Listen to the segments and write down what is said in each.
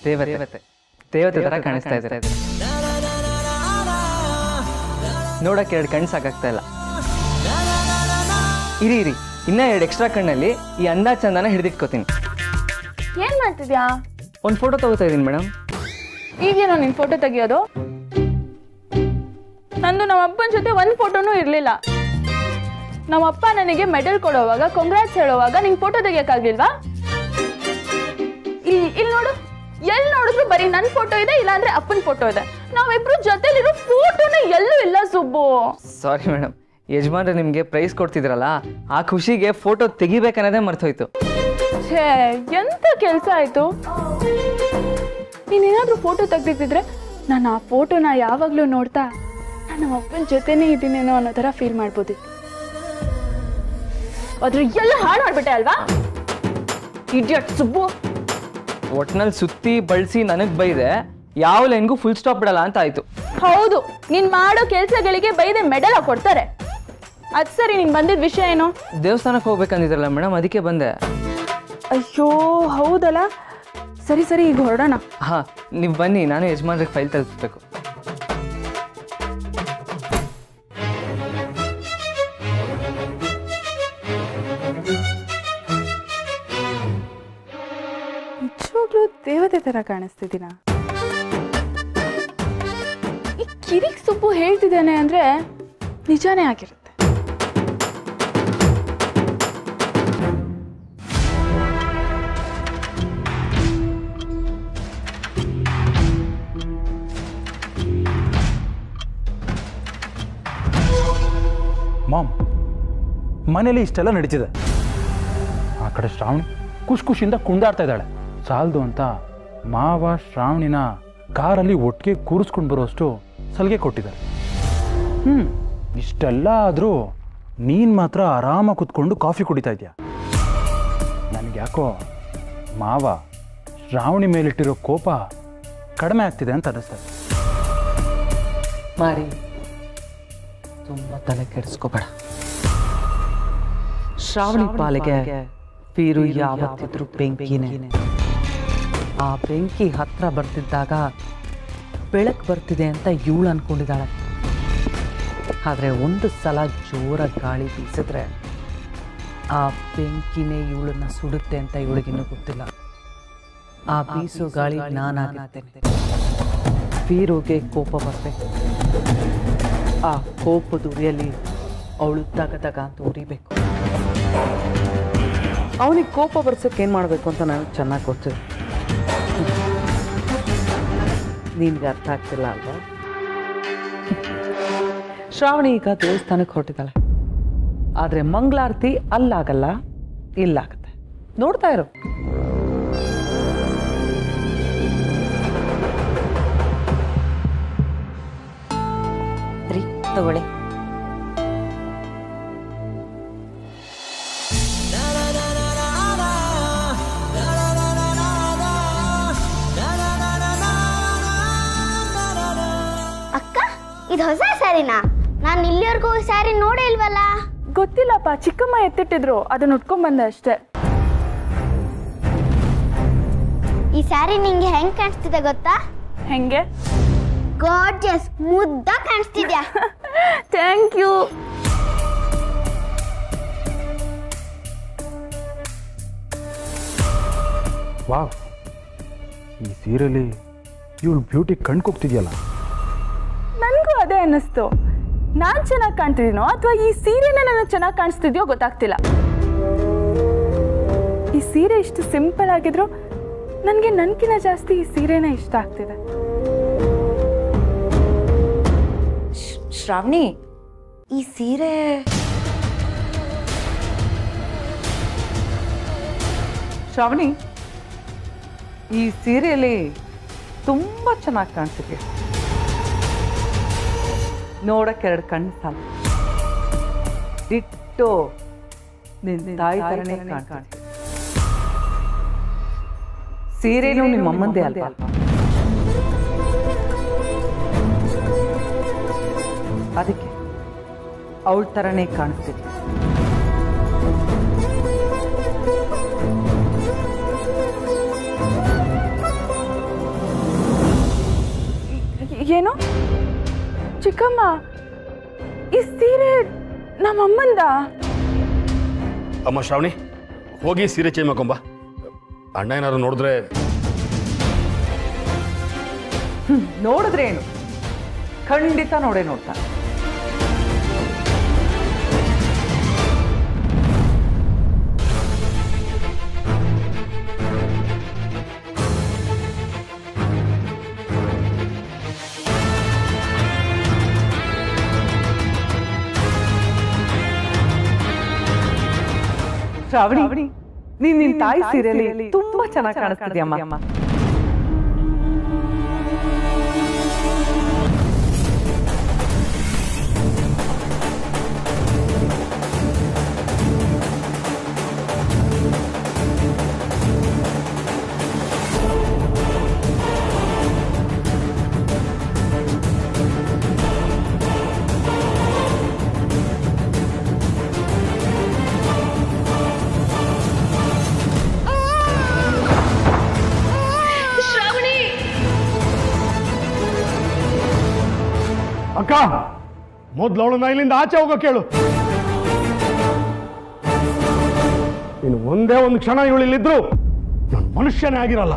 ದೇವತೆ ದೇವತೆ ಥರ ಕಾಣಿಸ್ತಾ ಇದ್ದಾರೆ ನೋಡಕ್ಕೆ ಎರಡು ಕಣ್ಣು ಸಾಕಾಗ್ತಾ ಇಲ್ಲ ಇರಿ ಇರಿ ಇನ್ನೂ ಎರಡು ಎಕ್ಸ್ಟ್ರಾ ಕಣ್ಣಲ್ಲಿ ಈ ಅಂದ ಚಂದನ ಹಿಡಿದಿಟ್ಕೋತೀನಿ ಏನ್ ಮಾಡ್ತಿದ್ಯಾ ಒಂದು ಫೋಟೋ ತಗೋತಾ ಇದ್ದೀನಿ ಮೇಡಮ್ ಈಗೇನೋ ನಿನ್ ಫೋಟೋ ತೆಗಿಯೋದು ನಂದು ನಮ್ಮ ಅಪ್ಪನ ಜೊತೆ ಒಂದ್ ಫೋಟೋನೂ ಇರ್ಲಿಲ್ಲ ನಮ್ಮ ಅಪ್ಪ ನನಗೆ ಮೆಡಲ್ ಕೊಡೋವಾಗ ಕಾಂಗ್ರಾಟ್ಸ್ ಹೇಳೋವಾಗ ನಿಂಗೆ ಫೋಟೋ ತೆಗಿಯಕ್ಕಾಗ್ಲಿಲ್ವಾ ಇಲ್ಲಿ ಇಲ್ಲಿ ನೋಡು ಎಲ್ಲಿ ನೋಡಿದ್ರು ಬರೀ ನನ್ನ ಫೋಟೋ ಇದೆ ಇಲ್ಲಾಂದ್ರೆ ಅಪ್ಪನ ಫೋಟೋ ಇದೆ ನಾವಿಬ್ರು ಜೊತೆಲಿರೋ ಫೋಟೋನೇ ಎಲ್ಲೂ ಇಲ್ಲ ಸುಬ್ಬು ಸಾರಿ ಮೇಡಮ್ ಯಜಮಾನ್ರೆ ನಿಮಗೆ ಪ್ರೈಸ್ ಕೊಡ್ತಿದ್ರಲ್ಲ ಆ ಖುಷಿಗೆ ಫೋಟೋ ತೆಗಿಬೇಕನ್ನೋದೇ ಮರ್ತೋಯ್ತು ಛೇ ಎಂತ ಕೆಲಸ ಆಯ್ತು ನೀನೇನಾದ್ರೂ ಫೋಟೋ ತೆಗ್ದಿದ್ದಿದ್ರೆ ನಾನು ಆ ಫೋಟೋನ ಯಾವಾಗಲೂ ನೋಡ್ತಾ ನಾನು ನಮ್ಮ ಅಪ್ಪನ ಜೊತೆನೇ ಇದ್ದೀನೇನೋ ಅನ್ನೋ ಥರ ಫೀಲ್ ಮಾಡ್ಬೋದಿತ್ತು ಆದ್ರೆ ಎಲ್ಲ ಹಾಳು ಮಾಡ್ಬಿಟ್ಟೆ ಅಲ್ವಾ ಇಡಿಯಟ್ ಸುಬ್ಬು ಒಟ್ನಲ್ಲಿ ಸುತ್ತಿ ಬಳಸಿ ನನಗೆ ಬೈದೆ ಯಾವ ಲೈನ್ಗೂ ಫುಲ್ ಸ್ಟಾಪ್ ಬಿಡಲ್ಲ ಅಂತ ಆಯ್ತು ಹೌದು ನೀನ್ ಮಾಡೋ ಕೆಲಸಗಳಿಗೆ ಬೈದೆ ಮೆಡಲ್ ಕೊಡ್ತಾರೆ ಅದ್ ಸರಿ ನೀನ್ ಬಂದಿದ್ ವಿಷಯ ಏನು ದೇವಸ್ಥಾನಕ್ಕೆ ಹೋಗ್ಬೇಕಂದಿದ್ರಲ್ಲ ಮೇಡಮ್ ಅದಕ್ಕೆ ಬಂದೆ ಅಯ್ಯೋ ಹೌದಲ್ಲ ಸರಿ ಸರಿ ಈಗ ಹೊರಡೋಣ ಹಾಂ ನೀವು ಬನ್ನಿ ನಾನು ಯಜಮಾನ್ರಿಗೆ ಫೈಲ್ ತಲುಪಿಸ್ಬೇಕು ನಿಜವಾಗ್ಲೂ ದೇವತೆ ತರ ಕಾಣಿಸ್ತಿದ್ದೀನ ಈ ಕಿರಿಕ್ ಸೊಪ್ಪು ಹೇಳ್ತಿದ್ದಾನೆ ಅಂದ್ರೆ ನಿಜಾನೇ ಆಗಿರುತ್ತೆ ಮಾಮ್ ಮನೇಲಿ ಇಷ್ಟೆಲ್ಲ ನಡೀತಿದೆ ಆ ಕಡೆ ಶ್ರಾವಣಿ ಖುಷಿ ಖುಷಿಯಿಂದ ಕುಣಿದಾಡ್ತಾ ಇದ್ದಾಳೆ ಸಾಲದು ಅಂತ ಮಾವ ಶ್ರಾವಣಿನ ಕಾರಲ್ಲಿ ಒಟ್ಟಿಗೆ ಕೂರಿಸ್ಕೊಂಡು ಬರೋಷ್ಟು ಸಲಿಗೆ ಕೊಟ್ಟಿದ್ದಾರೆ ಹ್ಞೂ ಇಷ್ಟೆಲ್ಲ ಆದರೂ ನೀನು ಮಾತ್ರ ಆರಾಮಾಗಿ ಕುತ್ಕೊಂಡು ಕಾಫಿ ಕುಡಿತಾ ಇದೆಯಾ ನನಗೆ ಯಾಕೋ ಮಾವ ಶ್ರಾವಣಿ ಮೇಲಿಟ್ಟಿರೋ ಕೋಪ ಕಡಿಮೆ ಆಗ್ತಿದೆ ಅಂತ ಅನ್ನಿಸ್ತದೆ ಮಾರಿ ತುಂಬ ತಲೆ ಕೆಡಿಸ್ಕೋಬೇಡ ಶ್ರಾವಣಿ ಪಾಲಿಗೆ ಪೀರು ಯಾವತ್ತಿದ್ರು ಬೆಂಕಿನೇ ಆ ಬೆಂಕಿ ಹತ್ರ ಬರ್ತಿದ್ದಾಗ ಬೆಳಕು ಬರ್ತಿದೆ ಅಂತ ಇವಳು ಅನ್ಕೊಂಡಿದ್ದಾಳೆ ಆದರೆ ಒಂದು ಸಲ ಜೋರ ಗಾಳಿ ಬೀಸಿದ್ರೆ ಆ ಬೆಂಕಿನೇ ಇವಳನ್ನ ಸುಡುತ್ತೆ ಅಂತ ಇವಳಿಗಿನ್ನೂ ಗೊತ್ತಿಲ್ಲ ಆ ಬೀಸೋ ಗಾಳಿ ನಾನಾಗಿರ್ತೇನೆ ಪೀರುಗೆ ಕೋಪ ಬರಬೇಕು ಆ ಕೋಪದ ಉರಿಯಲ್ಲಿ ಅವಳು ತಗ ತಗ ಅಂತ ಉರಿಬೇಕು ಅವನಿಗೆ ಕೋಪ ಬರ್ಸೋಕೆ ಏನು ಮಾಡಬೇಕು ಅಂತ ನನಗೆ ಚೆನ್ನಾಗಿ ಗೊತ್ತಿದೆ ನಿನ್ಗೆ ಅರ್ಥ ಆಗ್ತಿಲ್ಲ ಅಲ್ವಾ ಶ್ರಾವಣಿ ಈಗ ದೇವಸ್ಥಾನಕ್ಕೆ ಹೊರಟಿದ್ದಾಳೆ ಆದರೆ ಮಂಗಳಾರತಿ ಅಲ್ಲಾಗಲ್ಲ ಇಲ್ಲಾಗತ್ತೆ ನೋಡ್ತಾ ಇರು ರೀ ತಗೊಳ್ಳಿ ಅಕ್ಕ ಇದು ಹೊಸ ಸ್ಯಾರಿನಾ ನಾನು ಇಲ್ಲಿವರೆಗೂ ಸ್ಯಾರಿ ನೋಡೇ ಇಲ್ವಲ್ಲ ಗೊತ್ತಿಲ್ಲಪ್ಪ ಚಿಕ್ಕಮ್ಮ ಎತ್ತಿಟ್ಟಿದ್ರು ಅದನ್ನ ಉಟ್ಕೊಂಡ್ ಬಂದೆ ಅಷ್ಟೇ ಈ ಸ್ಯಾರಿ ನಿಂಗೆ ಹೆಂಗ್ ಕಾಣಿಸ್ತಿದೆ ಗೊತ್ತಾ ಹೆಂಗೆ ಗಾರ್ಜಿಯಸ್ ಮುದ್ದ ಕಾಣಿಸ್ತಿದ್ಯಾ ಥ್ಯಾಂಕ್ ಯು ವಾವ್ ಈ ಸೀರೆಲಿ ಇವಳು ಬ್ಯೂಟಿ ಕಣ್ಕೋಗ್ತಿದ್ಯಲ್ಲ ನನಗೂ ಅದೇ ಅನ್ನಿಸ್ತು ನಾನು ಚೆನ್ನಾಗಿ ಕಾಣ್ತಿದ್ದೀನೋ ಅಥವಾ ಈ ಸೀರೆನೇ ನನಗೆ ಚೆನ್ನಾಗಿ ಕಾಣಿಸ್ತಿದ್ಯೋ ಗೊತ್ತಾಗ್ತಿಲ್ಲ ಈ ಸೀರೆ ಇಷ್ಟು ಸಿಂಪಲ್ ಆಗಿದ್ರು ನನಗೆ ನನ್ಕಿನ ಜಾಸ್ತಿ ಈ ಸೀರೆನೇ ಇಷ್ಟ ಆಗ್ತಿದೆ ಶ್ರಾವಣಿ ಈ ಸೀರೆ ಶ್ರಾವಣಿ ಈ ಸೀರೆಯಲ್ಲಿ ತುಂಬ ಚೆನ್ನಾಗಿ ಕಾಣಿಸ್ತಿದೆ ನೋಡಕ್ಕೆ ಎರಡು ಕಣ್ಣು ಸಾಲು ದಿಟ್ಟು ನಿನ್ನ ತಾಯಿ ಥರನೇ ಕಾಣ್ತಿದೆ ಸೀರೆನೂ ನಿಮ್ಮ ಅಮ್ಮಂದೇ ಅಲ್ವಾ ಅದಕ್ಕೆ ಅವಳ ಥರನೇ ಕಾಣಿಸ್ತಿದೆ ಚಿಕ್ಕಮ್ಮ ಈ ಸೀರೆ ನಮ್ಮಮ್ಮಂದ ಅಮ್ಮ ಶ್ರಾವಣಿ ಹೋಗಿ ಸೀರೆ ಚೇಂಜ್ ಮಾಡ್ಕೊಂಬ ಅಣ್ಣ ಏನಾದ್ರು ನೋಡಿದ್ರೆ ನೋಡಿದ್ರೆ ಏನು ಖಂಡಿತ ನೋಡೇ ನೋಡ್ತಾನೆ ಶ್ರಾವಣಿ ನೀನ್ ನಿನ್ ತಾಯಿ ಸೀರೆಯಲ್ಲಿ ತುಂಬಾ ಚೆನ್ನಾಗಿ ಕಾಣಿಸ್ತಿದ್ಯಮ್ಮ ಅಕ್ಕ ಮೊದ್ಲು ಅವಳನ್ನ ಇಲ್ಲಿಂದ ಆಚೆ ಹೋಗೋ ಕೇಳು ಇನ್ನು ಒಂದೇ ಒಂದು ಕ್ಷಣ ಇವಳು ಇಲ್ಲಿದ್ರು ನಾನು ಮನುಷ್ಯನೇ ಆಗಿರಲ್ಲ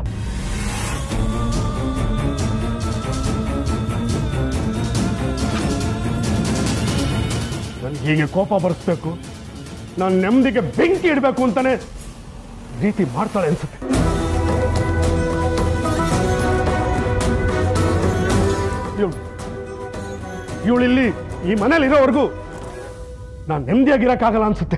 ನನ್ಗೆ ಹೀಗೆ ಕೋಪ ಬರಿಸ್ಬೇಕು ನಾನು ನೆಮ್ಮದಿಗೆ ಬೆಂಕಿ ಇಡಬೇಕು ಅಂತಾನೆ ರೀತಿ ಮಾಡ್ತಾಳೆ ಅನ್ಸುತ್ತೆ ಇವಳು ಇವಳಿಲ್ಲಿ ಈ ಮನೇಲಿ ಇರೋವರೆಗೂ ನಾನು ನೆಮ್ಮದಿಯಾಗಿರಕ್ಕಾಗಲ್ಲ ಅನ್ಸುತ್ತೆ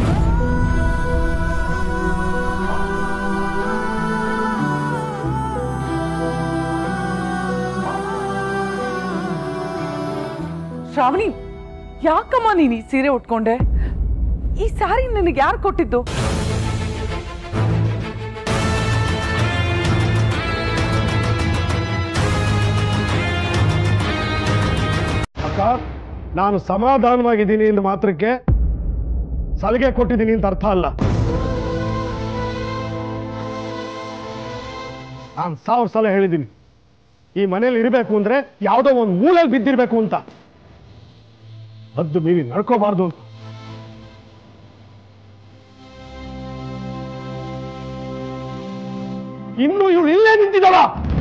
ಶ್ರಾವಣಿ ಯಾಕಮ್ಮ ನೀನು ಈ ಸೀರೆ ಉಟ್ಕೊಂಡೆ ಈ ಸಾರಿ ನಿನಗೆ ಯಾರು ಕೊಟ್ಟಿದ್ದು ಅಕ್ಕ ನಾನು ಸಮಾಧಾನವಾಗಿದ್ದೀನಿ ಎಂದು ಮಾತ್ರಕ್ಕೆ ಸಲಿಗೆ ಕೊಟ್ಟಿದ್ದೀನಿ ಅಂತ ಅರ್ಥ ಅಲ್ಲ ನಾನು ಸಾವಿರ ಸಲ ಹೇಳಿದ್ದೀನಿ ಈ ಮನೇಲಿ ಇರಬೇಕು ಅಂದ್ರೆ ಯಾವುದೋ ಒಂದು ಮೂಲೆಯಲ್ಲಿ ಬಿದ್ದಿರ್ಬೇಕು ಅಂತ ಹದ್ದು ಮೀರಿ ನಡ್ಕೋಬಾರ್ದು ಅಂತ ಇನ್ನು ಇವಳು ಇಲ್ಲೇ ನಿಂತಿದ್ದಾಳ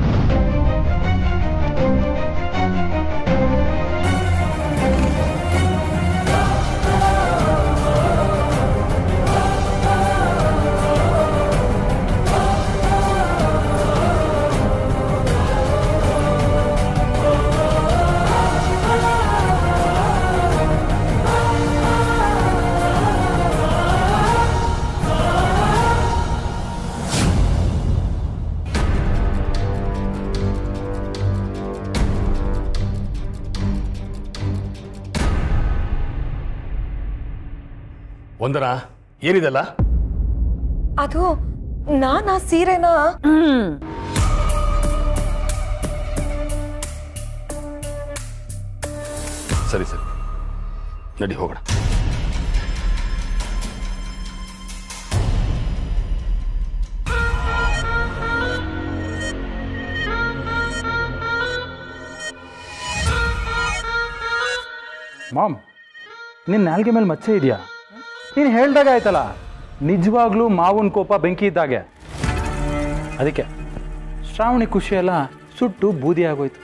ಒಂದರ ಏನಿದೆಲ್ಲ ಅದು ನಾನು ಆ ಸೀರೆನ ಸರಿ ಸರಿ ನಡಿ ಹೋಗೋಣ ಮಾಮ್ ನಿನ್ನ ನಾಲ್ಗೆ ಮೇಲೆ ಮಚ್ಚೆ ಇದೆಯಾ ನೀನು ಹೇಳ್ದಾಗ ಆಯ್ತಲ್ಲ ನಿಜವಾಗ್ಲೂ ಮಾವನ ಕೋಪ ಬೆಂಕಿ ಇದ್ದಾಗೆ ಅದಕ್ಕೆ ಶ್ರಾವಣಿ ಖುಷಿ ಎಲ್ಲ ಸುಟ್ಟು ಬೂದಿ ಆಗೋಯ್ತು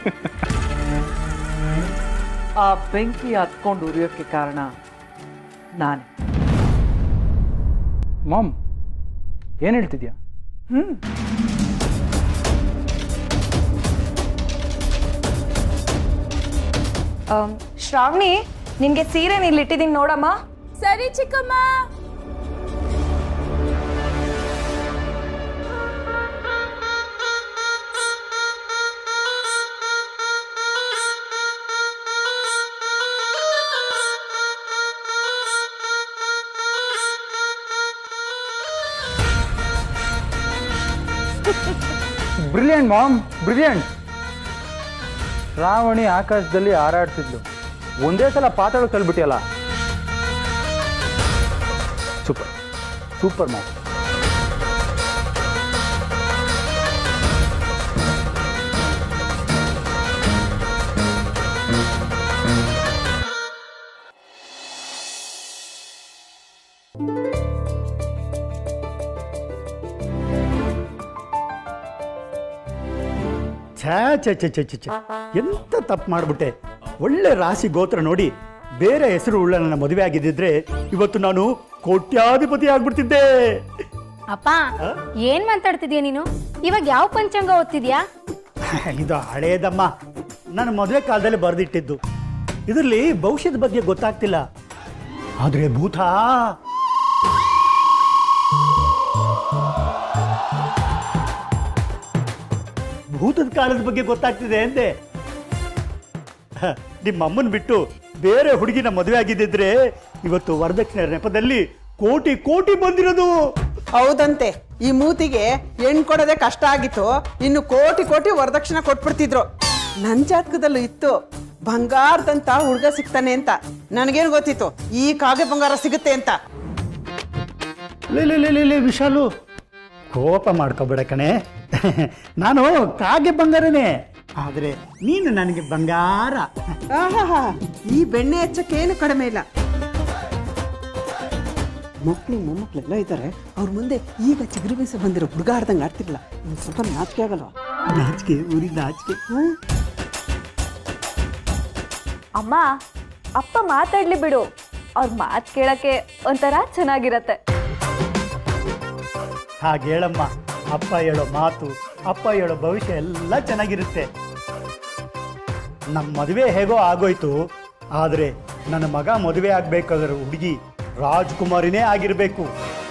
ಆ ಬೆಂಕಿ ಹತ್ಕೊಂಡು ಉರಿಯೋಕ್ಕೆ ಕಾರಣ ನಾನೇ ಮಾಮ್ ಏನು ಹೇಳ್ತಿದ್ಯಾ ಶ್ರಾವಣಿ ನಿನ್ಗೆ ಸೀರೆ ಇಲ್ಲಿ ಇಟ್ಟಿದ್ದೀನಿ ನೋಡಮ್ಮ ಸರಿ ಚಿಕ್ಕಮ್ಮ ಬ್ರಿಲಿಯಂಟ್ ಮಾಮ್ ಬ್ರಿಲಿಯಂಟ್ ಶ್ರಾವಣಿ ಆಕಾಶದಲ್ಲಿ ಹಾರಾಡ್ತಿದ್ಲು ಒಂದೇ ಸಲ ಪಾತಾಳ ತಳ್ಬಿಟ್ಟಿಯಲ್ಲ ಸೂಪರ್ ಸೂಪರ್ ಮಾಮ್ ಛೇ ಛೇ ಛೇ ಛೇ ಛೇ ಛೇ ಎಂತ ತಪ್ಪು ಮಾಡಿಬಿಟ್ಟೆ ಒಳ್ಳೆ ರಾಶಿ ಗೋತ್ರ ನೋಡಿ ಬೇರೆ ಹೆಸರು ಉಳ್ಳ ನನ್ನ ಮದುವೆ ಆಗಿದ್ದಿದ್ರೆ ಇವತ್ತು ನಾನು ಕೋಟ್ಯಾಧಿಪತಿ ಆಗ್ಬಿಡ್ತಿದ್ದೆ ಅಪ್ಪ ಏನ್ ಮಾತಾಡ್ತಿದ್ಯಾ ನೀನು ಇವಾಗ ಯಾವ ಪಂಚಾಂಗ ಓದ್ತಿದ್ಯಾ ಇದು ಹಳೇದಮ್ಮ ನನ್ನ ಮದುವೆ ಕಾಲದಲ್ಲಿ ಬರೆದಿಟ್ಟಿದ್ದು ಇದರಲ್ಲಿ ಭವಿಷ್ಯದ ಬಗ್ಗೆ ಗೊತ್ತಾಗ್ತಿಲ್ಲ ಆದ್ರೆ ಭೂತ ಭೂತದ ಕಾಲದ ಬಗ್ಗೆ ಗೊತ್ತಾಗ್ತಿದೆ ಅಂದೆ ಹ, ನಿಮ್ಮ ಅಮ್ಮನ್ ಬಿಟ್ಟು ಬೇರೆ ಹುಡುಗಿನ ಮದುವೆ ಆಗಿದ್ದಿದ್ರೆ ಇವತ್ತು ವರದಕ್ಷಿಣೆ ನೆಪದಲ್ಲಿ ಕೋಟಿ ಕೋಟಿ ಬಂದಿರೋದು ಹೌದಂತೆ ಈ ಮೂತಿಗೆ ಹೆಣ್ ಕೊಡೋದೇ ಕಷ್ಟ ಆಗಿತ್ತು ಇನ್ನು ಕೋಟಿ ಕೋಟಿ ವರದಕ್ಷಿಣೆ ಕೊಟ್ಬಿಡ್ತಿದ್ರು ನನ್ ಜಾತಕದಲ್ಲೂ ಇತ್ತು ಬಂಗಾರದಂತ ಹುಡುಗ ಸಿಗ್ತಾನೆ ಅಂತ ನನಗೇನು ಗೊತ್ತಿತ್ತು ಈ ಕಾಗೆ ಬಂಗಾರ ಸಿಗುತ್ತೆ ಅಂತ ಲೇ ಲೇ ಲೇ ಲೇ ಲೇ ವಿಶಾಲು ಕೋಪ ಮಾಡ್ಕೋಬೇಡ ಕಣೆ ನಾನು ಕಾಗೆ ಬಂಗಾರನೇ ಆದ್ರೆ ನೀನು ನನಗೆ ಬಂಗಾರ ಆಹಾಹಾ ಈ ಬೆಣ್ಣೆ ಹಚ್ಚಕ್ಕೇನು ಕಡಿಮೆ ಇಲ್ಲ ಮಕ್ಳು ಮೊಮ್ಮಕ್ಳೆಲ್ಲ ಇದ್ದಾರೆ ಅವ್ರ ಮುಂದೆ ಈಗ ಚಿಗುರು ಮೀಸೆ ಬಂದಿರೋ ಹುಡುಗ ಆಡ್ದಂಗೆ ಆಡ್ತಿರ್ಲಿಲ್ಲ ಇನ್ನು ಸ್ವಲ್ಪ ನಾಚಿಕೆ ಆಗಲ್ವಾ ನಾಚಿಕೆ ಊರಿ ನಾಚಿಕೆ ಅಮ್ಮ ಅಪ್ಪ ಮಾತಾಡ್ಲಿ ಬಿಡು ಅವ್ರ ಮಾತು ಕೇಳಕ್ಕೆ ಒಂಥರ ಚೆನ್ನಾಗಿರತ್ತೆ ಹಾಗೆ ಹೇಳಮ್ಮ ಅಪ್ಪ ಹೇಳೋ ಮಾತು ಅಪ್ಪ ಹೇಳೋ ಭವಿಷ್ಯ ಎಲ್ಲ ಚೆನ್ನಾಗಿರುತ್ತೆ ನಮ್ಮ ಮದುವೆ ಹೇಗೋ ಆಗೋಯ್ತು ಆದರೆ ನನ್ನ ಮಗ ಮದುವೆ ಆಗ್ಬೇಕಾದ್ರೆ ಹುಡುಗಿ ರಾಜ್ಕುಮಾರಿನೇ ಆಗಿರಬೇಕು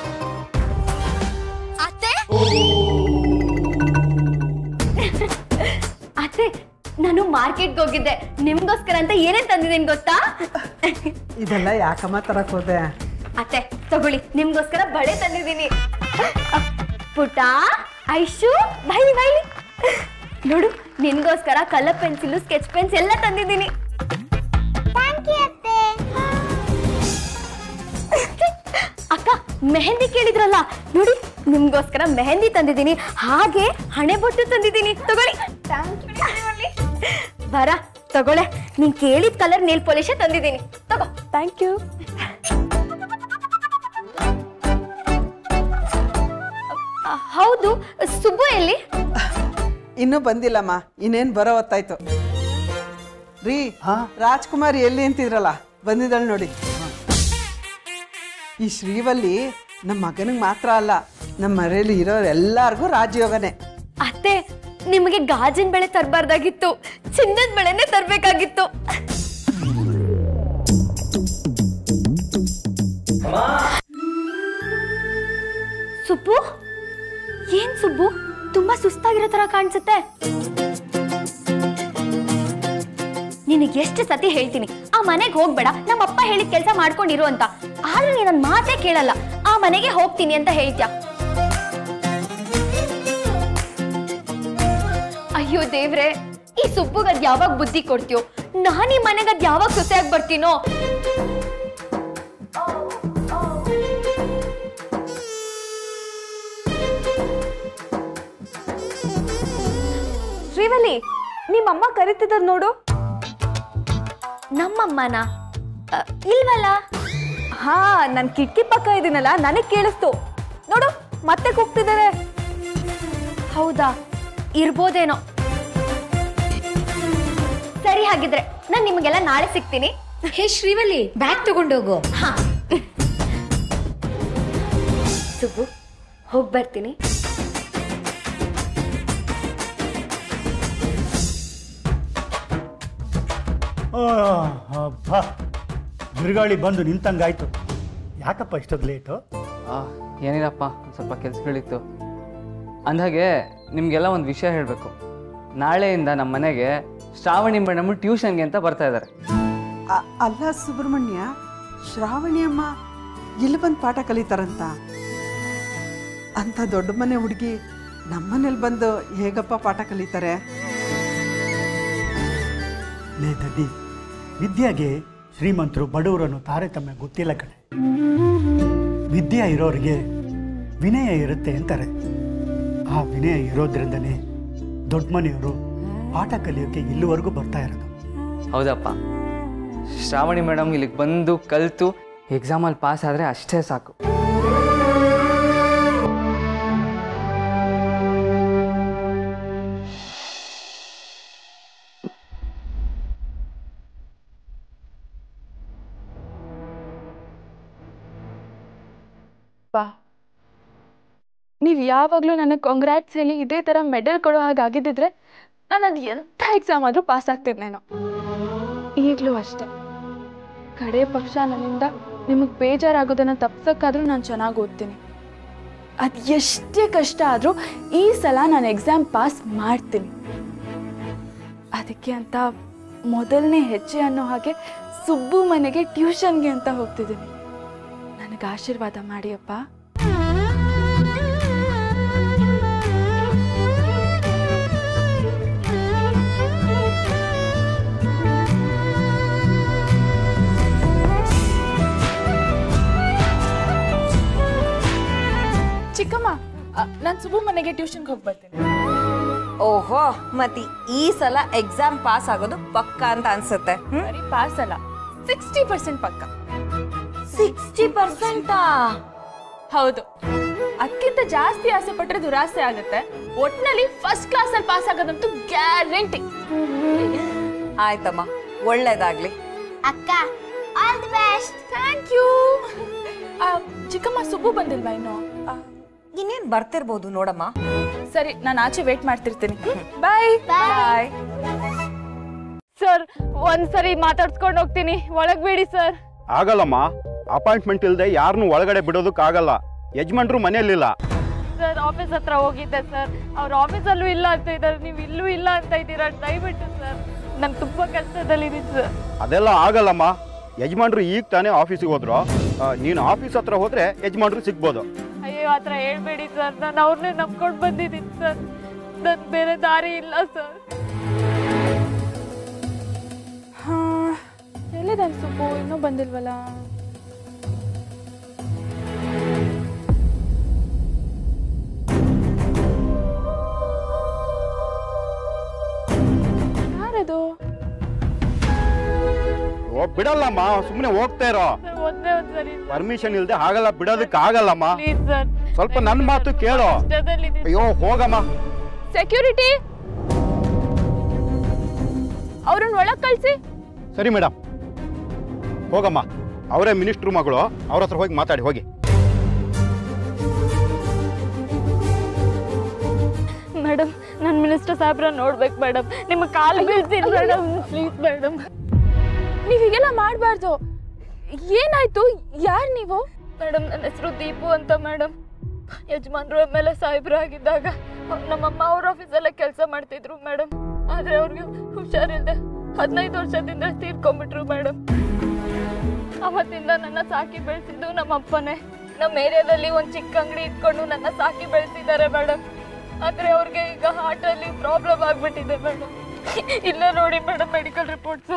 ಅತ್ತೆ ನಾನು ಮಾರ್ಕೆಟ್ಗೆ ಹೋಗಿದ್ದೆ ನಿಮ್ಗೋಸ್ಕರ ಅಂತ ಏನೇನ್ ತಂದಿದ್ದೀನಿ ಗೊತ್ತಾ ಇದೆಲ್ಲ ಯಾಕಮ್ಮ ತರಕ್ ಹೋದೆ ಅತ್ತೆ ತಗೊಳ್ಳಿ ನಿಮ್ಗೋಸ್ಕರ ಬಳೆ ತಂದಿದ್ದೀನಿ ಪುಟ ಐಶು ಬೈಲಿ ಬೈಲಿ ನೋಡು ನಿನ್ಗೋಸ್ಕರ ಕಲರ್ ಪೆನ್ಸಿಲ್ ಸ್ಕೆಚ್ ಪೆನ್ಸ್ ಎಲ್ಲ ತಂದಿದ್ದೀನಿ ಅಕ್ಕ ಮೆಹಂದಿ ಕೇಳಿದ್ರಲ್ಲ ನೋಡಿ ನಿಮ್ಗೋಸ್ಕರ ಮೆಹಂದಿ ತಂದಿದ್ದೀನಿ ಹಾಗೆ ಹಣೆ ಬೊಟ್ಟು ತಂದಿದ್ದೀನಿ ತಗೊಳ್ಳಿ ಬರ ತಗೊಳ್ಳೆ ನೀನ್ ಕೇಳಿದ ಕಲರ್ ನೇಲ್ ಪಾಲಿಶೇ ತಂದಿದ್ದೀನಿ ತಗೋ ಥ್ಯಾಂಕ್ ಯು ಹೌದು ಸುಬ್ಬು ಎಲ್ಲಿ ಇನ್ನೂ ಬಂದಿಲ್ಲಮ್ಮ ಇನ್ನೇನು ಬರೋ ಹೊತ್ತಾಯ್ತು ರೀ ರಾಜ್ಕುಮಾರ್ ಎಲ್ಲಿ ಅಂತಿದ್ರಲ್ಲ ಬಂದಿದ್ದಾಳೆ ನೋಡಿ ಈ ಶ್ರೀವಲ್ಲಿ ನಮ್ಮ ಮಗನಿಗೆ ಮಾತ್ರ ಅಲ್ಲ ನಮ್ಮ ಮನೆಯಲ್ಲಿ ಇರೋರು ಎಲ್ಲಾರ್ಗೂ ರಾಜಯೋಗನೇ ಅತ್ತೆ ನಿಮಗೆ ಗಾಜಿನ ಬೆಳೆ ತರಬಾರ್ದಾಗಿತ್ತು ಚಿನ್ನದ ಬೆಳೆನೇ ತರಬೇಕಾಗಿತ್ತು ಸುಬ್ಬು ಏನ್ ಸುಬ್ಬು ತುಂಬಾ ಸುಸ್ತಾಗಿರೋ ತರ ಕಾಣಿಸುತ್ತೆ ನಿನಗೆ ಎಷ್ಟು ಸತಿ ಹೇಳ್ತೀನಿ ಆ ಮನೆಗೆ ಹೋಗ್ಬೇಡ ನಮ್ಮಪ್ಪ ಹೇಳಿದ ಕೆಲಸ ಮಾಡ್ಕೊಂಡಿರು ಅಂತ ಆದ್ರೆ ನೀನ್ ನನ್ ಮಾತೇ ಕೇಳಲ್ಲ ಆ ಮನೆಗೆ ಹೋಗ್ತೀನಿ ಅಂತ ಹೇಳ್ತ್ಯಾ ಅಯ್ಯೋ ದೇವ್ರೆ ಈ ಸುಬ್ಬುಗದ್ ಯಾವಾಗ ಬುದ್ಧಿ ಕೊಡ್ತೀಯೋ ನಾನ್ ಈ ಮನೆಗದ್ ಯಾವಾಗ ಸೊಸೆಯಾಗಿ ಬರ್ತೀನೋ ಶ್ರೀವಲ್ಲಿ ನಿಮ್ಮಮ್ಮ ಕರಿತಿದ್ದದ್ ನೋಡು ನಮ್ಮಮ್ಮನ ಅ, ಇಲ್ವಲ್ಲ ಹಾ ನನ್ ಕಿಟಕಿ ಪಕ್ಕ ಇದೀನಲ್ಲ ನನಗ್ ಕೇಳಿಸ್ತು ನೋಡು ಮತ್ತೆ ಕೂಗ್ತಿದ್ದಾರೆ ಹೌದಾ ಇರ್ಬೋದೇನೋ ಸರಿ ಹಾಗಿದ್ರೆ ನಾನ್ ನಿಮಗೆಲ್ಲ ನಾಳೆ ಸಿಗ್ತೀನಿ ಹೇ ಶ್ರೀವಲ್ಲಿ ಬ್ಯಾಗ್ ತಗೊಂಡೋಗು ಹಾ ಸುಬ್ಬು ಹೋಗ್ ಬರ್ತೀನಿ ಅಬ್ಬಾ ಬಿರುಗಾಳಿ ಬಂದು ನಿಂತಂಗಾಯ್ತು ಯಾಕಪ್ಪ ಇಷ್ಟೊಂದು ಲೇಟು ಆ, ಏನಿಲ್ಲಪ್ಪ ಒಂದ್ ಸ್ವಲ್ಪ ಕೆಲಸಗಳಿತ್ತು ಅಂದಾಗೆ ನಿಮಗೆಲ್ಲ ಒಂದು ವಿಷಯ ಹೇಳಬೇಕು ನಾಳೆಯಿಂದ ನಮ್ಮ ಮನೆಗೆ ಶ್ರಾವಣಿ ಮೇಡಮ್ ಟ್ಯೂಷನ್ಗೆ ಅಂತ ಬರ್ತಾ ಇದ್ದಾರೆ ಅ- ಅಲ್ಲ ಸುಬ್ರಹ್ಮಣ್ಯ ಶ್ರಾವಣಿ ಅಮ್ಮ ಇಲ್ಲಿ ಬಂದು ಪಾಠ ಕಲಿತಾರಂತ ಅಂತ ದೊಡ್ಡ ಮನೆ ಹುಡುಗಿ ನಮ್ಮನೇಲಿ ಬಂದು ಹೇಗಪ್ಪ ಪಾಠ ಕಲಿತಾರೆ ಲೇ ದಡ್ಡಿ ವಿದ್ಯೆಗೆ ಶ್ರೀಮಂತರು ಬಡವರನ್ನು ತಾರತಮ್ಯ ಗೊತ್ತಿಲ್ಲ ಕಣೆ ವಿದ್ಯೆ ಇರೋರಿಗೆ ವಿನಯ ಇರುತ್ತೆ ಅಂತಾರೆ ಆ ವಿನಯ ಇರೋದ್ರಿಂದನೇ ದೊಡ್ಡ ಮನೆಯವರು ಪಾಠ ಕಲಿಯೋಕೆ ಇಲ್ಲಿವರೆಗೂ ಬರ್ತಾ ಇರೋದು ಹೌದಪ್ಪ ಶ್ರಾವಣಿ ಮೇಡಮ್ ಇಲ್ಲಿಗೆ ಬಂದು ಕಲಿತು ಎಕ್ಸಾಮಲ್ಲಿ ಪಾಸ್ ಆದರೆ ಅಷ್ಟೇ ಸಾಕು ಬಾ ನೀವು ಯಾವಾಗಲೂ ನನಗೆ ಕಾಂಗ್ರ್ಯಾಟ್ಸ್ ಹೇಳಿ ಇದೇ ಥರ ಮೆಡಲ್ ಕೊಡೋ ಹಾಗೆ ಆಗಿದ್ದಿದ್ರೆ ನಾನು ಅದು ಎಂಥ ಎಕ್ಸಾಮ್ ಆದರೂ ಪಾಸ್ ಆಗ್ತಿದ್ನೇನೋ ಈಗಲೂ ಅಷ್ಟೆ ಕಡೆ ಪಕ್ಷ ನನ್ನಿಂದ ನಿಮಗೆ ಬೇಜಾರಾಗೋದನ್ನು ತಪ್ಸೋಕ್ಕಾದ್ರೂ ನಾನು ಚೆನ್ನಾಗಿ ಓದ್ತೀನಿ ಅದು ಎಷ್ಟೇ ಕಷ್ಟ ಆದರೂ ಈ ಸಲ ನಾನು ಎಕ್ಸಾಮ್ ಪಾಸ್ ಮಾಡ್ತೀನಿ ಅದಕ್ಕೆ ಅಂತ ಮೊದಲನೇ ಹೆಜ್ಜೆ ಅನ್ನೋ ಹಾಗೆ ಸುಬ್ಬು ಮನೆಗೆ ಟ್ಯೂಷನ್ಗೆ ಅಂತ ಹೋಗ್ತಿದ್ದೀನಿ ನನಗೆ ಆಶೀರ್ವಾದ ಮಾಡಿಯಪ್ಪ ಚಿಕ್ಕಮ್ಮ ನಾನು ಸುಬ್ಬು ಮನೆಗೆ ಟ್ಯೂಷನ್ಗೆ ಹೋಗಿ ಬರ್ತೀನಿ ಓಹೋ ಮತ್ತೆ ಈ ಸಲ ಎಕ್ಸಾಮ್ ಪಾಸ್ ಆಗೋದು ಪಕ್ಕ ಅಂತ ಅನ್ಸುತ್ತೆ ಬರೀ ಪಾಸ್ ಅಲ್ಲ ಸಿಕ್ಸ್ಟಿ ಪರ್ಸೆಂಟ್ ಪಕ್ಕ ಸಿಕ್ಸ್ಟಿ ಪರ್ಸೆಂಟಾ ಹೌದು ಅದಕ್ಕಿಂತ ಜಾಸ್ತಿ ಆಸೆ ಪಟ್ಟರೆ ದುರಾಸೆ ಆಗುತ್ತೆ ಒಟ್ನಲ್ಲಿ ಫಸ್ಟ್ ಕ್ಲಾಸಲ್ಲಿ ಪಾಸ್ ಆಗೋದಂತೂ ಗ್ಯಾರಂಟಿ ಆಯ್ತಮ್ಮ ಒಳ್ಳೇದಾಗ್ಲಿ ಅಕ್ಕ all the best thank you ಚಿಕ್ಕಮ್ಮ ಸುಬ್ಬು ಬಂದಿಲ್ವಾ ಇನ್ನು ಇನ್ನೇನ್ ಬರ್ತಿರ್ಬೋದು ನೋಡಮ್ಮ ಸರಿ ನಾನು ಆಚೆ ವೇಟ್ ಮಾಡ್ತಿರ್ತೀನಿ ಬಾಯ್ ಬಾಯ್ ಸರ್ ಒಂದ್ಸರಿ ಮಾತಾಡ್ಸ್ಕೊಂಡು ಹೋಗ್ತೀನಿ ಒಳಗ್ ಬಿಡಿ ಸರ್ ಆಗಲ್ಲಮ್ಮ ಅಪಾಯಿಂಟ್ಮೆಂಟ್ ಇಲ್ಲದೆ ಯಾರನ್ನೂ ಒಳಗಡೆ ಬಿಡೋದಕ್ಕಾಗಲ್ಲ ಯಜಮಾನ್ರು ಮನೆಯಲ್ಲಿಲ್ಲ ಸರ್ ಆಫೀಸ್ ಹತ್ರ ಹೋಗಿದ್ದೆ ಸರ್ ಅವ್ರ ಆಫೀಸಲ್ಲೂ ಇಲ್ಲ ಅಂತ ಇದ್ದಾರೆ ನೀವು ಇಲ್ಲೂ ಇಲ್ಲ ಅಂತ ಇದ್ದೀರಾ ದಯವಿಟ್ಟು ಸರ್ ನಾನು ತುಂಬಾ ಕಷ್ಟದಲ್ಲಿದ್ದೀನಿ ಸರ್ ಅದೆಲ್ಲ ಆಗಲ್ಲಮ್ಮ ಯಜಮಾನ್ರು ಈಗ ತಾನೇ ಆಫೀಸಿಗೆ ಹೋದ್ರು ಆ, ನೀನು ಆಫೀಸ್ ಹತ್ರ ಹೋದ್ರೆ ಯಜಮಾನ್ರು ಸಿಗ್ಬೋದು ಅಯ್ಯೋ ಆ ಥರ ಹೇಳ್ಬೇಡಿ ಸರ್ ನಾನು ಅವ್ರನ್ನೇ ನಂಬ್ಕೊಂಡು ಬಂದಿದ್ದೀನಿ ಸರ್ ನನ್ ಬೇರೆ ದಾರಿ ಇಲ್ಲ ಸರ್ ಹಾ ಎಲ್ಲಿದ್ದಾನೆ ಸುಬ್ಬು ಇನ್ನೂ ಬಂದಿಲ್ವಲ್ಲ ಯಾರದು ಓ ಬಿಡಲ್ಲಮ್ಮ ಸುಮ್ಮನೆ ಹೋಗ್ತಾ ಇರೋ ಸರ್ ಒಂದೇ ಒಂದ್ಸರಿ ಪರ್ಮಿಷನ್ ಇಲ್ಲದೆ ಹಾಗಲ್ಲ ಬಿಡೋದಕ್ಕೆ ಆಗಲ್ಲಮ್ಮ ಪ್ಲೀಸ್ ಸರ್ ಸ್ವಲ್ಪ ನನ್ನ ಮಾತು ಕೇಳು ಅಯ್ಯೋ ಹೋಗಮ್ಮ ಸೆಕ್ಯೂರಿಟಿ ಅವ್ರನ್ನ ಒಳಗ್ ಕಳ್ಸಿ ಸರಿ ಮೇಡಮ್ ಹೋಗಮ್ಮ ಅವರೇ ಮಿನಿಸ್ಟ್ರು ಮಗಳು ಅವ್ರ ಹತ್ರ ಹೋಗಿ ಮಾತಾಡಿ ಹೋಗಿ ಮೇಡಮ್ ನಾನು ಮಿನಿಸ್ಟರ್ ಸಾಹೇಬ್ರ ನೋಡ್ಬೇಕು ಮೇಡಮ್ ನಿಮ್ಮ ಕಾಲು ಬೀಳ್ತೀನಿ ಮೇಡಮ್ ಪ್ಲೀಸ್ ಮೇಡಮ್ ನೀವು ಹೀಗೆಲ್ಲ ಮಾಡಬಾರ್ದು ಏನಾಯ್ತು ಯಾರು ನೀವು ಮೇಡಮ್ ನನ್ನ ಹೆಸರು ದೀಪು ಅಂತ ಮೇಡಮ್ ಯಜಮಾನ್ರು ಎಮ್ ಎಲ್ ಎ ಸಾಹೇಬ್ರು ಆಗಿದ್ದಾಗ ನಮ್ಮಮ್ಮ ಅವ್ರ ಆಫೀಸಲ್ಲೇ ಕೆಲಸ ಮಾಡ್ತಿದ್ರು ಮೇಡಮ್ ಆದರೆ ಅವ್ರಿಗೆ ಹುಷಾರಿಲ್ಲದೆ ಹದಿನೈದು ವರ್ಷದಿಂದ ತೀರ್ಕೊಂಡ್ಬಿಟ್ರು ಮೇಡಮ್ ಅವತ್ತಿಂದ ನನ್ನ ಸಾಕಿ ಬೆಳೆಸಿದ್ದು ನಮ್ಮ ಅಪ್ಪನೇ ನಮ್ಮ ಏರಿಯಾದಲ್ಲಿ ಒಂದು ಚಿಕ್ಕ ಅಂಗಡಿ ಇಟ್ಕೊಂಡು ನನ್ನ ಸಾಕಿ ಬೆಳೆಸಿದ್ದಾರೆ ಮೇಡಮ್ ಆದರೆ ಅವ್ರಿಗೆ ಈಗ ಹಾರ್ಟಲ್ಲಿ ಪ್ರಾಬ್ಲಮ್ ಆಗಿಬಿಟ್ಟಿದೆ ಮೇಡಮ್ ಇಲ್ಲೇ ನೋಡಿ ಮೇಡಮ್ ಮೆಡಿಕಲ್ ರಿಪೋರ್ಟ್ಸು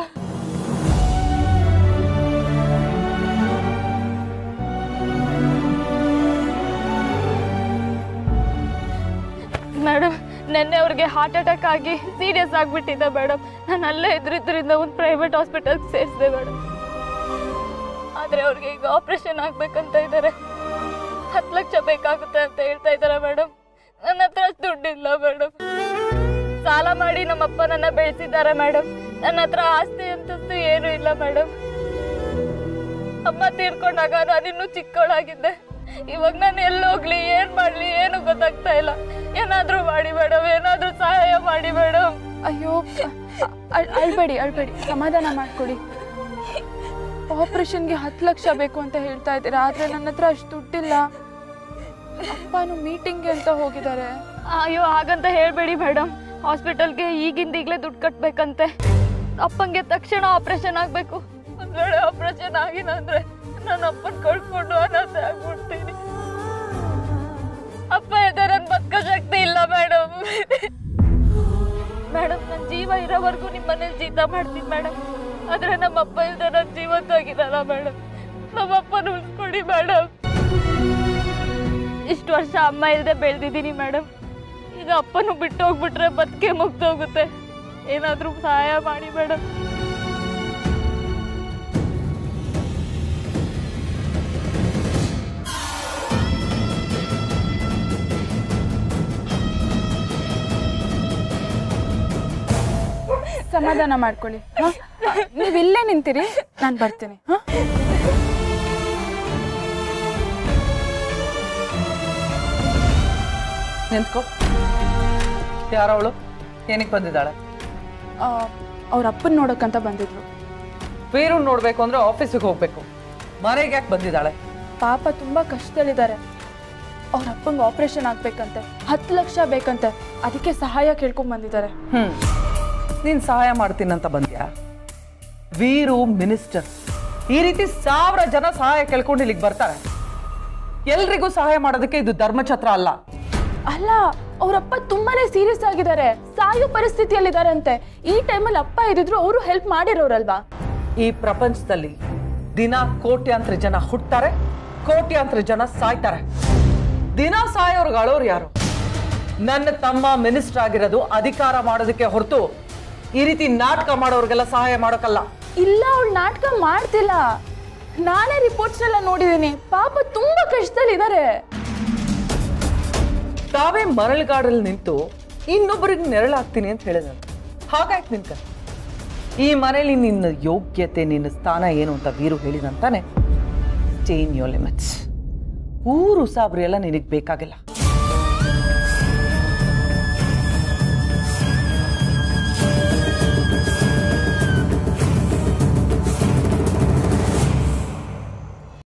ಮೇಡಮ್ ನಿನ್ನೆ ಅವ್ರಿಗೆ ಹಾರ್ಟ್ ಅಟ್ಯಾಕ್ ಆಗಿ ಸೀರಿಯಸ್ ಆಗಿಬಿಟ್ಟಿದೆ ಮೇಡಮ್ ನಾನು ಅಲ್ಲೇ ಇದ್ರಿದ್ರಿಂದ ಒಂದು ಪ್ರೈವೇಟ್ ಹಾಸ್ಪಿಟಲ್ಗೆ ಸೇರಿಸಿದೆ ಮೇಡಮ್ ಆದರೆ ಅವ್ರಿಗೆ ಈಗ ಆಪ್ರೇಷನ್ ಆಗ್ಬೇಕಂತ ಇದ್ದಾರೆ ಹತ್ತು ಲಕ್ಷ ಬೇಕಾಗುತ್ತೆ ಅಂತ ಹೇಳ್ತಾ ಇದ್ದಾರೆ ಮೇಡಮ್ ನನ್ನ ಹತ್ರ ಅಷ್ಟು ದುಡ್ಡಿಲ್ಲ ಮೇಡಮ್ ಸಾಲ ಮಾಡಿ ನಮ್ಮಪ್ಪ ನನ್ನ ಬೆಳೆಸಿದ್ದಾರೆ ಮೇಡಮ್ ನನ್ನ ಹತ್ರ ಆಸ್ತಿ ಅಂತಸ್ತು ಏನೂ ಇಲ್ಲ ಮೇಡಮ್ ಅಮ್ಮ ತೀರ್ಕೊಂಡಾಗ ನಾನಿನ್ನೂ ಚಿಕ್ಕವಳಾಗಿದ್ದೆ ಇವಾಗ ನಾನು ಎಲ್ಲಿ ಹೋಗ್ಲಿ ಏನ್ ಮಾಡ್ಲಿ ಏನು ಗೊತ್ತಾಗ್ತಾ ಇಲ್ಲ ಏನಾದ್ರೂ ಮಾಡಿ ಮೇಡಮ್ ಏನಾದ್ರೂ ಸಹಾಯ ಮಾಡಿ ಮೇಡಮ್ ಅಯ್ಯೋ ಅಳ್ಬೇಡಿ ಅಳ್ಬೇಡಿ ಸಮಾಧಾನ ಮಾಡ್ಕೊಡಿ ಆಪರೇಷನ್ಗೆ ಹತ್ತು ಲಕ್ಷ ಬೇಕು ಅಂತ ಹೇಳ್ತಾ ಇದ್ದೀರಾ ಆದ್ರೆ ನನ್ನ ಹತ್ರ ಅಷ್ಟು ದುಡ್ಡಿಲ್ಲ ಅಪ್ಪನು ಮೀಟಿಂಗ್ಗೆ ಅಂತ ಹೋಗಿದ್ದಾರೆ ಅಯ್ಯೋ ಹಾಗಂತ ಹೇಳ್ಬೇಡಿ ಮೇಡಮ್ ಹಾಸ್ಪಿಟಲ್ಗೆ ಈಗಿಂದ ಈಗಲೇ ದುಡ್ಡು ಕಟ್ಬೇಕಂತೆ ಅಪ್ಪಂಗೆ ತಕ್ಷಣ ಆಪರೇಷನ್ ಆಗಬೇಕು ಒಂದ್ ವೇಳೆ ಆಪರೇಷನ್ ಆಗಿಲ್ಲ ಅಂದ್ರೆ ನನ್ನ ಅಪ್ಪನ ಕಳ್ಕೊಂಡು ಅನಾಥೆ ಆಗ್ಬಿಡ್ತೀನಿ ಅಪ್ಪ ಇದೆ ನನ್ ಬದುಕೋ ಶಕ್ತಿ ಇಲ್ಲ ಮೇಡಮ್ ಮೇಡಮ್ ನನ್ನ ಜೀವ ಇರೋವರೆಗೂ ನಿಮ್ಮ ಮನೇಲಿ ಜೀತ ಮಾಡ್ತೀನಿ ಮೇಡಮ್ ಆದ್ರೆ ನಮ್ಮ ಅಪ್ಪ ಇಲ್ದೆ ನನ್ನ ಜೀವಂತಾಗಿರಲ್ಲ ಮೇಡಮ್ ನಮ್ಮ ಅಪ್ಪನ ಉಳಿಸ್ಕೊಡಿ ಮೇಡಮ್ ಇಷ್ಟು ವರ್ಷ ಅಮ್ಮ ಇಲ್ಲದೆ ಬೆಳೆದಿದ್ದೀನಿ ಮೇಡಮ್ ಈಗ ಅಪ್ಪನು ಬಿಟ್ಟು ಹೋಗ್ಬಿಟ್ರೆ ಬದುಕೆ ಮುಗ್ದೋಗುತ್ತೆ ಏನಾದರೂ ಸಹಾಯ ಮಾಡಿ ಮೇಡಮ್ ಸಮಾಧಾನ ಮಾಡ್ಕೊಳ್ಳಿ ಹಾ? ನೀವ್ ಇಲ್ಲೇ ನಿಂತಿರಿ ನಾನು ಬರ್ತೀನಿ ಹಾ ನಿಂತ್ಕೋ ಯಾರವಳು ಏನಕ್ಕೆ ಬಂದಿದ್ದಾಳೆ ಅವ್ರ ಅಪ್ಪನ್ ನೋಡಕ್ಕಂತ ಬಂದಿದ್ರು ವೀರು ನೋಡ್ಬೇಕು ಅಂದ್ರೆ ಆಫೀಸಿಗೆ ಹೋಗ್ಬೇಕು ಮನೆಗೆ ಯಾಕೆ ಬಂದಿದ್ದಾಳೆ ಪಾಪ ತುಂಬಾ ಕಷ್ಟದಲ್ಲಿದ್ದಾರೆ ಅವ್ರ ಅಪ್ಪಂಗೆ ಆಪರೇಷನ್ ಆಗ್ಬೇಕಂತೆ ಹತ್ತು ಲಕ್ಷ ಬೇಕಂತೆ ಅದಕ್ಕೆ ಸಹಾಯ ಕೇಳ್ಕೊಂಡ್ ಬಂದಿದ್ದಾರೆ ಹ್ಮ್ ನೀನ್ ಸಹಾಯ ಮಾಡ್ತೀನಂತ ಬಂದ್ಯಾ ವೀರು ಮಿನಿಸ್ಟರ್ ಈ ರೀತಿ ಸಾವಿರ ಜನ ಸಹಾಯ ಕೇಳ್ಕೊಂಡು ಇಲ್ಲಿಗೆ ಬರ್ತಾರೆ ಎಲ್ರಿಗೂ ಸಹಾಯ ಮಾಡೋದಕ್ಕೆ ಇದು ಧರ್ಮಛತ್ರ ಅಲ್ಲ ಅಲ್ಲ ಅವ್ರಪ್ಪ ತುಂಬಾನೇ ಸೀರಿಯಸ್ ಆಗಿದ್ದಾರೆ ಸಾಯೋ ಪರಿಸ್ಥಿತಿಯಲ್ಲಿದ್ದಾರೆ ಅಂತೆ ಈ ಟೈಮಲ್ಲಿ ಅಪ್ಪ ಇದ್ದಿದ್ರು ಅವರು ಹೆಲ್ಪ್ ಮಾಡಿರೋರಲ್ವಾ ಈ ಪ್ರಪಂಚದಲ್ಲಿ ದಿನ ಕೋಟ್ಯಾಂತರ ಜನ ಹುಟ್ತಾರೆ ಕೋಟ್ಯಾಂತರ ಜನ ಸಾಯ್ತಾರೆ ದಿನ ಸಾಯೋರ್ಗೆ ಅಳೋರು ಯಾರು ನನ್ನ ತಮ್ಮ ಮಿನಿಸ್ಟರ್ ಆಗಿರೋದು ಅಧಿಕಾರ ಮಾಡೋದಕ್ಕೆ ಹೊರತು ಈ ರೀತಿ ನಾಟಕ ಮಾಡೋರ್ಗೆಲ್ಲ ಸಹಾಯ ಮಾಡೋಕಲ್ಲ ಇಲ್ಲ ಅವಳು ನಾಟಕ ಮಾಡ್ತಿಲ್ಲ ನಾನೇ ರಿಪೋರ್ಟ್ಸ್ ಎಲ್ಲ ನೋಡಿದ್ದೀನಿ ಪಾಪ ತುಂಬಾ ಕಷ್ಟದಲ್ಲಿದ್ದಾರೆ ತಾವೇ ಮರಳುಗಾಡಲ್ಲಿ ನಿಂತು ಇನ್ನೊಬ್ಬರಿಗೆ ನೆರಳಾಗ್ತೀನಿ ಅಂತ ಹೇಳಿದ್ರು ಹಾಗಾಯ್ತು ನಿನ್ಕ ಈ ಮನೇಲಿ ನಿನ್ನ ಯೋಗ್ಯತೆ ನಿನ್ನ ಸ್ಥಾನ ಏನು ಅಂತ ವೀರು ಹೇಳಿದಂತಾನೆ ಸ್ಟೇ ಇನ್ ಯೋರ್ ಲಿಮಿಟ್ಸ್ ಊರು ಸಾಬ್ರಿ ಎಲ್ಲ ನಿನಗೆ ಬೇಕಾಗಿಲ್ಲ